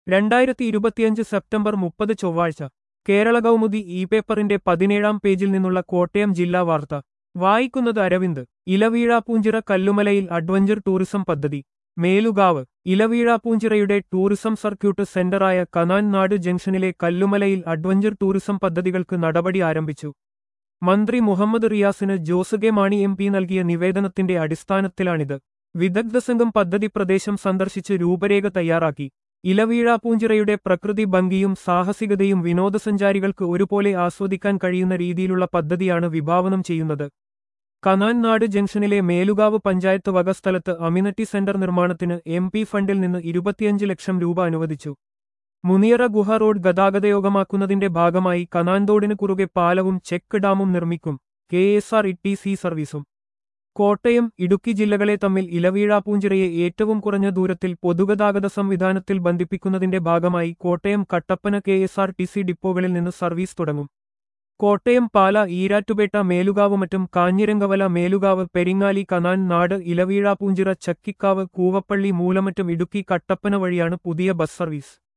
രണ്ടായിരത്തി ഇരുപത്തിയഞ്ച് സെപ്റ്റംബർ മുപ്പത് ചൊവ്വാഴ്ച കേരള കൗമുദി ഇ പേപ്പറിന്റെ പതിനേഴാം പേജിൽ നിന്നുള്ള കോട്ടയം ജില്ലാ വാർത്ത വായിക്കുന്നത് അരവിന്ദ് ഇലവീഴാപ്പൂഞ്ചിറ കല്ലുമലയിൽ അഡ്വഞ്ചർ ടൂറിസം പദ്ധതി മേലുകാവ് ഇലവീഴാപ്പൂഞ്ചിറയുടെ ടൂറിസം സർക്യൂട്ട് സെന്ററായ കനാൻ നാട് ജംഗ്ഷനിലെ കല്ലുമലയിൽ അഡ്വഞ്ചർ ടൂറിസം പദ്ധതികൾക്ക് നടപടി ആരംഭിച്ചു മന്ത്രി മുഹമ്മദ് റിയാസിന് ജോസ് കെ മാണി എം പി നൽകിയ നിവേദനത്തിന്റെ അടിസ്ഥാനത്തിലാണിത് വിദഗ്ധ സംഘം പദ്ധതി പ്രദേശം സന്ദർശിച്ച് രൂപരേഖ തയ്യാറാക്കി ഇലവീഴാപ്പൂഞ്ചിറയുടെ പ്രകൃതി ഭംഗിയും സാഹസികതയും വിനോദസഞ്ചാരികൾക്ക് ഒരുപോലെ ആസ്വദിക്കാൻ കഴിയുന്ന രീതിയിലുള്ള പദ്ധതിയാണ് വിഭാവനം ചെയ്യുന്നത് കനാൻ നാട് ജംഗ്ഷനിലെ മേലുകാവ് പഞ്ചായത്ത് വക സ്ഥലത്ത് അമിനറ്റി സെന്റർ നിർമ്മാണത്തിന് എം പി ഫണ്ടിൽ നിന്ന് ഇരുപത്തിയഞ്ച് ലക്ഷം രൂപ അനുവദിച്ചു മുനിയറ ഗുഹ റോഡ് ഗതാഗതയോഗ്യമാക്കുന്നതിന്റെ ഭാഗമായി കനാൻതോടിന് കുറുകെ പാലവും ചെക്ക് ഡാമും നിർമ്മിക്കും കെ എസ് ആർ ഇ സി സർവീസും കോട്ടയം ഇടുക്കി ജില്ലകളെ തമ്മിൽ ഇലവീഴാപ്പൂഞ്ചിറയെ ഏറ്റവും കുറഞ്ഞ ദൂരത്തിൽ പൊതുഗതാഗത സംവിധാനത്തിൽ ബന്ധിപ്പിക്കുന്നതിന്റെ ഭാഗമായി കോട്ടയം കട്ടപ്പന കെ എസ് ആർ ടി സി ഡിപ്പോകളിൽ നിന്ന് സർവീസ് തുടങ്ങും കോട്ടയം പാല ഈരാറ്റുപേട്ട മേലുകാവ് മറ്റും കാഞ്ഞിരങ്കവല മേലുകാവ് പെരിങ്ങാലി കനാൻ നാട് ഇലവീഴാപ്പൂഞ്ചിറ ചക്കിക്കാവ് കൂവപ്പള്ളി മൂലമറ്റും ഇടുക്കി കട്ടപ്പന വഴിയാണ് പുതിയ ബസ് സർവീസ്